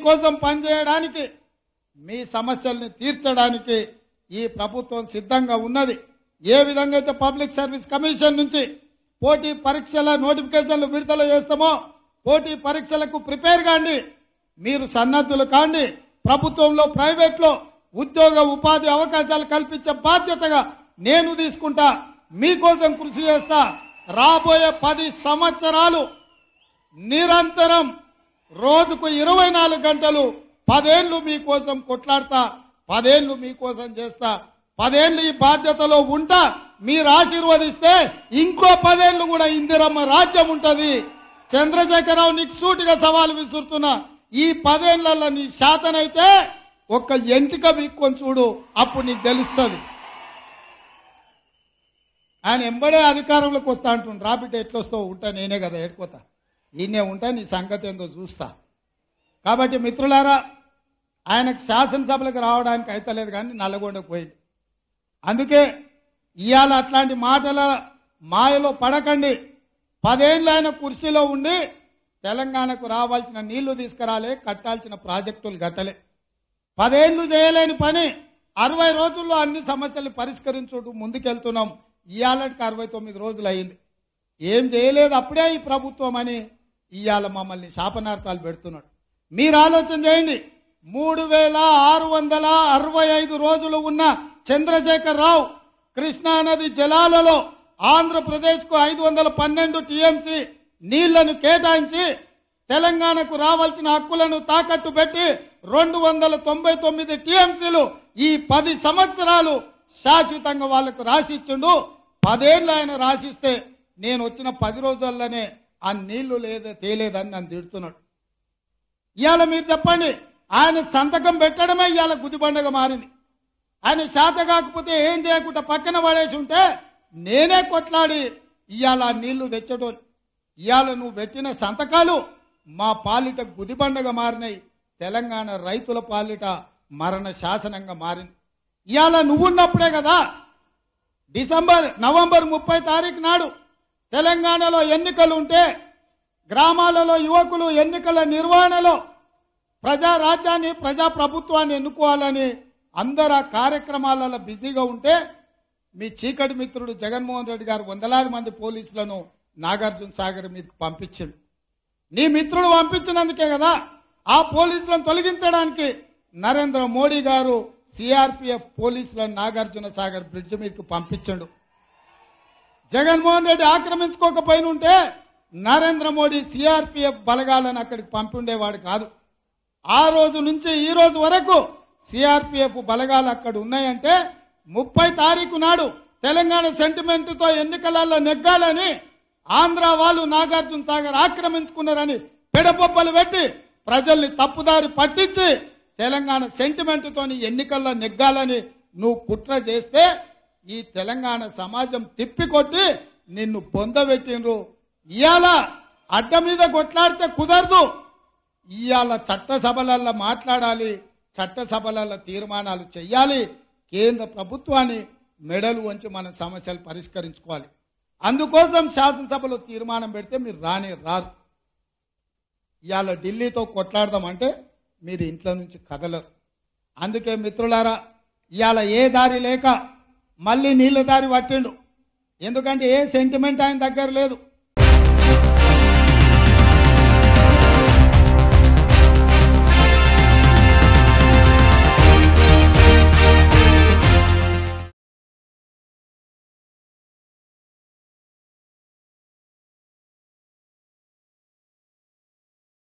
మీకోసం పనిచేయడానికి మీ సమస్యల్ని తీర్చడానికి ఈ ప్రభుత్వం సిద్ధంగా ఉన్నది ఏ విధంగా అయితే పబ్లిక్ సర్వీస్ కమిషన్ నుంచి పోటీ పరీక్షల నోటిఫికేషన్లు విడుదల చేస్తామో పోటీ పరీక్షలకు ప్రిపేర్ కాండి మీరు సన్నద్ధులు కాండి ప్రభుత్వంలో ప్రైవేట్లో ఉద్యోగ ఉపాధి అవకాశాలు కల్పించే బాధ్యతగా నేను తీసుకుంటా మీకోసం కృషి చేస్తా రాబోయే పది సంవత్సరాలు నిరంతరం రోజుకు ఇరవై నాలుగు గంటలు పదేళ్లు మీకోసం కొట్లాడతా పదేళ్లు మీకోసం చేస్తా పదేళ్లు ఈ బాధ్యతలో ఉంటా మీరు ఆశీర్వదిస్తే ఇంకో పదేళ్లు కూడా ఇందిరమ్మ రాజ్యం ఉంటది చంద్రశేఖరరావు నీకు సూటిగా సవాలు విసురుతున్నా ఈ పదేళ్లలో నీ శాతనైతే ఒక్క ఎంటిక వీక్కొని చూడు అప్పుడు నీకు తెలుస్తుంది ఆయన ఎంబడే అధికారంలోకి వస్తా అంటుండు రాబిట్ ఎట్లొస్తావు ఉంటా నేనే కదా ఏడుకోతా ఈయనే ఉంటా నీ సంగతి ఏందో చూస్తా కాబట్టి మిత్రులారా ఆయనకు శాసనసభలకు రావడానికి అయితలేదు కానీ నల్లగొండకు పోయింది అందుకే ఇవాళ అట్లాంటి మాటల మాయలో పడకండి పదేళ్ళు ఆయన కుర్చీలో ఉండి తెలంగాణకు రావాల్సిన నీళ్లు తీసుకురాలే కట్టాల్సిన ప్రాజెక్టులు గట్టలే పదేళ్లు చేయలేని పని అరవై రోజుల్లో అన్ని సమస్యలు పరిష్కరించుటూ ముందుకెళ్తున్నాం ఇవాళకి అరవై తొమ్మిది రోజులు అయింది ఏం చేయలేదు అప్పుడే ఈ ప్రభుత్వం అని ఇవాళ మమ్మల్ని శాపనార్థాలు పెడుతున్నాడు మీరు ఆలోచన చేయండి మూడు వేల ఆరు వందల అరవై ఐదు రోజులు ఉన్న చంద్రశేఖర్ రావు కృష్ణానది జలాలలో ఆంధ్రప్రదేశ్ కు ఐదు వందల పన్నెండు టీఎంసీ నీళ్లను కేటాయించి తెలంగాణకు రావాల్సిన హక్కులను తాకట్టు పెట్టి రెండు వందల తొంభై తొమ్మిది టీఎంసీలు ఈ పది సంవత్సరాలు శాశ్వతంగా వాళ్లకు రాసిచ్చిండు పదేళ్ళు ఆయన రాసిస్తే నేను వచ్చిన పది రోజుల్లోనే ఆ నీళ్లు లేదా తేలేదని నన్ను తిడుతున్నాడు ఇవాళ మీరు చెప్పండి ఆయన సంతకం పెట్టడమే ఇవాళ గుదిబండగా మారింది ఆయన శాత కాకపోతే ఏం చేయకుండా పక్కన పడేసి ఉంటే నేనే కొట్లాడి ఇవాళ ఆ నీళ్లు తెచ్చటోని ఇవాళ నువ్వు పెట్టిన సంతకాలు మా పాలిట గుదిబండగా మారినాయి తెలంగాణ రైతుల పాలిట మరణ శాసనంగా మారింది ఇవాళ నువ్వున్నప్పుడే కదా డిసెంబర్ నవంబర్ ముప్పై తారీఖు నాడు తెలంగాణలో ఎన్నికలు ఉంటే గ్రామాలలో యువకులు ఎన్నికల నిర్వహణలో ప్రజా రాజ్యాన్ని ప్రజా ప్రభుత్వాన్ని ఎన్నుకోవాలని అందరు ఆ కార్యక్రమాలలో బిజీగా ఉంటే మీ చీకటి మిత్రుడు జగన్మోహన్ రెడ్డి గారు వందలాది మంది పోలీసులను నాగార్జున సాగర్ మీదకి పంపించిండు నీ మిత్రుడు పంపించినందుకే కదా ఆ పోలీసులను తొలగించడానికి నరేంద్ర మోడీ గారు సిఆర్పిఎఫ్ పోలీసులను నాగార్జున సాగర్ బ్రిడ్జ్ మీదకి పంపించండు జగన్మోహన్ రెడ్డి ఆక్రమించుకోకపోయిన ఉంటే నరేంద్ర మోడీ సిఆర్పిఎఫ్ బలగాలను అక్కడికి పంపిండేవాడు కాదు ఆ రోజు నుంచి ఈ రోజు వరకు సిఆర్పిఎఫ్ బలగాలు అక్కడ ఉన్నాయంటే ముప్పై తారీఖు నాడు తెలంగాణ సెంటిమెంట్ తో ఎన్నికలలో నెగ్గాలని ఆంధ్ర వాళ్ళు నాగార్జున సాగర్ ఆక్రమించుకున్నారని పెడపొప్పలు పెట్టి ప్రజల్ని తప్పుదారి పట్టించి తెలంగాణ సెంటిమెంట్ తోని ఎన్నికల్లో నెగ్గాలని నువ్వు కుట్ర చేస్తే ఈ తెలంగాణ సమాజం తిప్పికొట్టి నిన్ను పొందబెట్టిండ్రు ఇవాళ అడ్డ మీద కొట్లాడితే కుదరదు ఇవాళ చట్టసభలల్లో మాట్లాడాలి చట్టసభలలో తీర్మానాలు చేయాలి కేంద్ర ప్రభుత్వాన్ని మెడలు వంచి మన సమస్యలు పరిష్కరించుకోవాలి అందుకోసం శాసనసభలో తీర్మానం పెడితే మీరు రాని రారు ఇవాళ ఢిల్లీతో కొట్లాడదామంటే మీరు ఇంట్లో నుంచి కదలరు అందుకే మిత్రులారా ఇవాళ ఏ దారి లేక మళ్ళీ నీళ్ళ దారి పట్టిండు ఎందుకంటే ఏ సెంటిమెంట్ ఆయన దగ్గర లేదు